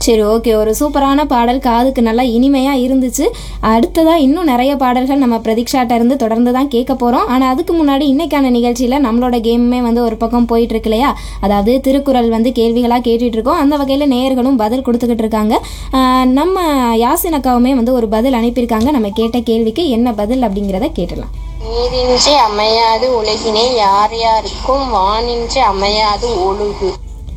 சரி ஓகே ஒரு சூப்பரான பாடல் காதுக்கு நல்லா இனிமையாக இருந்துச்சு அடுத்ததாக இன்னும் நிறைய பாடல்கள் நம்ம பிரதீக்ஷாட்ட இருந்து தொடர்ந்து தான் கேட்க போகிறோம் ஆனால் அதுக்கு முன்னாடி இன்னைக்கான நிகழ்ச்சியில் நம்மளோட கேமுமே வந்து ஒரு பக்கம் போயிட்டு இருக்கு இல்லையா அதாவது திருக்குறள் வந்து கேள்விகளாக கேட்டுட்டு இருக்கோம் அந்த வகையில் நேயர்களும் பதில் கொடுத்துக்கிட்டு இருக்காங்க ஆஹ் நம்ம யாசின் அக்காவுமே வந்து ஒரு பதில் அனுப்பியிருக்காங்க நம்ம கேட்ட கேள்விக்கு என்ன பதில் அப்படிங்கிறத கேட்டலாம் நீரின்றி அமையாது உலகினை யார் யாருக்கும் வானின்றி அமையாது ஒழுகு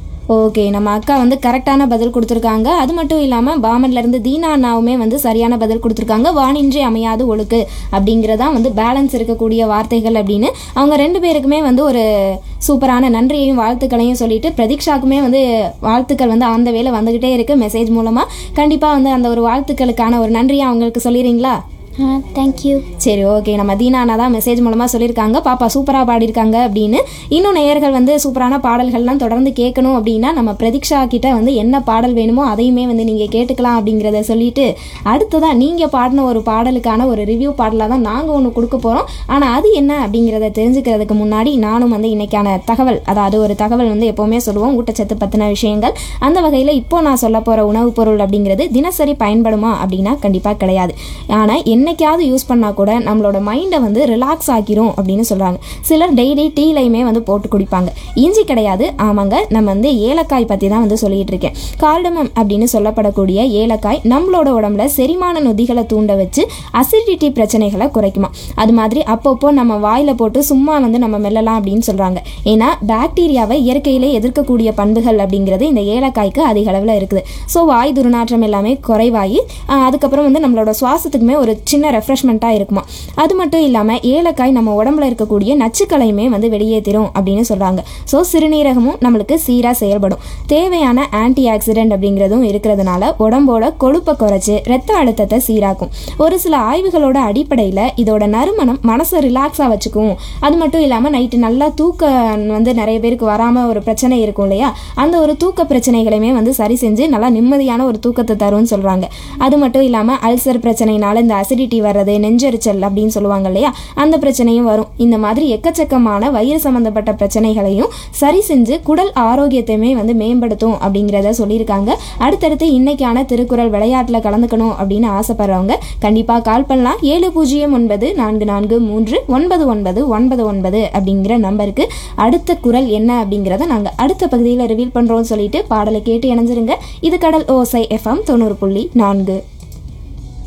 ஓகே நம்ம அக்கா வந்து கரெக்டான பதில் கொடுத்துருக்காங்க அது மட்டும் இல்லாமல் பாமன்லேருந்து தீனா அண்ணாவுமே வந்து சரியான பதில் கொடுத்துருக்காங்க வானின்றி அமையாது ஒழுக்கு அப்படிங்கிறதான் வந்து பேலன்ஸ் இருக்கக்கூடிய வார்த்தைகள் அப்படின்னு அவங்க ரெண்டு பேருக்குமே வந்து ஒரு சூப்பரான நன்றியையும் வாழ்த்துக்களையும் சொல்லிட்டு பிரதீக்ஷாக்குமே வந்து வாழ்த்துக்கள் வந்து அந்த வேலை வந்துக்கிட்டே இருக்குது மெசேஜ் மூலமாக கண்டிப்பாக வந்து அந்த ஒரு வாழ்த்துக்களுக்கான ஒரு நன்றியை அவங்களுக்கு சொல்லிடுறீங்களா ஆ தேங்க்யூ சரி ஓகே நம்ம தீனா அண்ணா தான் மெசேஜ் மூலமாக சொல்லியிருக்காங்க பாப்பா சூப்பராக பாடியிருக்காங்க அப்படின்னு இன்னும் நேயர்கள் வந்து சூப்பரான பாடல்கள்லாம் தொடர்ந்து கேட்கணும் அப்படின்னா நம்ம பிரதீக்ஷா கிட்ட வந்து என்ன பாடல் வேணுமோ அதையுமே வந்து நீங்கள் கேட்டுக்கலாம் அப்படிங்கிறத சொல்லிட்டு அடுத்ததாக நீங்கள் பாடின ஒரு பாடலுக்கான ஒரு ரிவ்யூ பாடலாக தான் நாங்கள் ஒன்று கொடுக்க போகிறோம் ஆனால் அது என்ன அப்படிங்கிறத தெரிஞ்சுக்கிறதுக்கு முன்னாடி நானும் வந்து இன்னைக்கான தகவல் அதாவது ஒரு தகவல் வந்து எப்போவுமே சொல்லுவோம் ஊட்டச்சத்து பற்றின விஷயங்கள் அந்த வகையில் இப்போ நான் சொல்ல போகிற உணவுப் பொருள் அப்படிங்கிறது தினசரி பயன்படுமா அப்படின்னா கண்டிப்பாக கிடையாது ஆனால் என்னைக்காவது யூஸ் பண்ணால் கூட நம்மளோட மைண்டை வந்து ரிலாக்ஸ் ஆக்கிரும் அப்படின்னு சொல்கிறாங்க சிலர் டெய்லி டீலையுமே வந்து போட்டு குடிப்பாங்க இஞ்சி கிடையாது ஆமாங்க நம்ம வந்து ஏலக்காய் பற்றி தான் வந்து சொல்லிட்டு இருக்கேன் கார்டமம் அப்படின்னு சொல்லப்படக்கூடிய ஏலக்காய் நம்மளோட உடம்புல செரிமான நொதிகளை தூண்ட வச்சு அசிடிட்டி பிரச்சனைகளை குறைக்குமா அது மாதிரி அப்பப்போ நம்ம வாயில் போட்டு சும்மா வந்து நம்ம மெல்லலாம் அப்படின்னு சொல்கிறாங்க ஏன்னா பாக்டீரியாவை இயற்கையிலே எதிர்க்கக்கூடிய பண்புகள் அப்படிங்கிறது இந்த ஏலக்காய்க்கு அதிக அளவில் இருக்குது ஸோ வாய் துர்நாற்றம் எல்லாமே குறைவாகி ஆஹ், அதுக்கப்புறம் வந்து நம்மளோட சுவாசத்துக்குமே ஒரு சின்ன ரெஃப்ரெஷ்மெண்ட்டாக இருக்குமா அது மட்டும் இல்லாமல் ஏலக்காய் நம்ம உடம்புல இருக்கக்கூடிய நச்சுக்களையுமே வந்து வெளியேற்றிரும் அப்படின்னு சொல்கிறாங்க ஸோ சிறுநீரகமும் நம்மளுக்கு சீராக செயல்படும் தேவையான ஆன்டி ஆக்சிடென்ட் அப்படிங்கிறதும் இருக்கிறதுனால உடம்போட கொழுப்பை குறைச்சி ரத்த அழுத்தத்தை சீராக்கும் ஒரு சில ஆய்வுகளோட அடிப்படையில் இதோட நறுமணம் மனசை ரிலாக்ஸாக வச்சுக்கும் அது மட்டும் இல்லாமல் நைட்டு நல்லா தூக்கம் வந்து நிறைய பேருக்கு வராமல் ஒரு பிரச்சனை இருக்கும் இல்லையா அந்த ஒரு தூக்க பிரச்சனைகளையுமே வந்து சரி செஞ்சு நல்லா நிம்மதியான ஒரு தூக்கத்தை தரும்னு சொல்கிறாங்க அது மட்டும் இல்லாமல் அல்சர் பிரச்சனைனால இந்த அசிடிட்டி வர்றது நெஞ்செரிச்சல் அப்படின்னு சொல்லுவாங்க இல்லையா அந்த பிரச்சனையும் வரும் இந்த மாதிரி எக்கச்சக்கமான வயிறு சம்மந்தப்பட்ட பிரச்சனைகளையும் சரி செஞ்சு குடல் ஆரோக்கியத்தையுமே வந்து மேம்படுத்தும் அப்படிங்கிறத சொல்லியிருக்காங்க அடுத்தடுத்து இன்னைக்கான திருக்குறள் விளையாட்டில் கலந்துக்கணும் அப்படின்னு ஆசைப்படுறவங்க கண்டிப்பாக கால் பண்ணலாம் ஏழு பூஜ்ஜியம் ஒன்பது நான்கு நான்கு மூன்று ஒன்பது ஒன்பது ஒன்பது ஒன்பது அப்படிங்கிற நம்பருக்கு அடுத்த குரல் என்ன அப்படிங்கிறத நாங்கள் அடுத்த பகுதியில் ரிவீல் பண்ணுறோம்னு சொல்லிட்டு பாடலை கேட்டு இணைஞ்சிருங்க இது கடல் ஓசை எஃப்எம் தொண்ணூறு புள்ளி நான்கு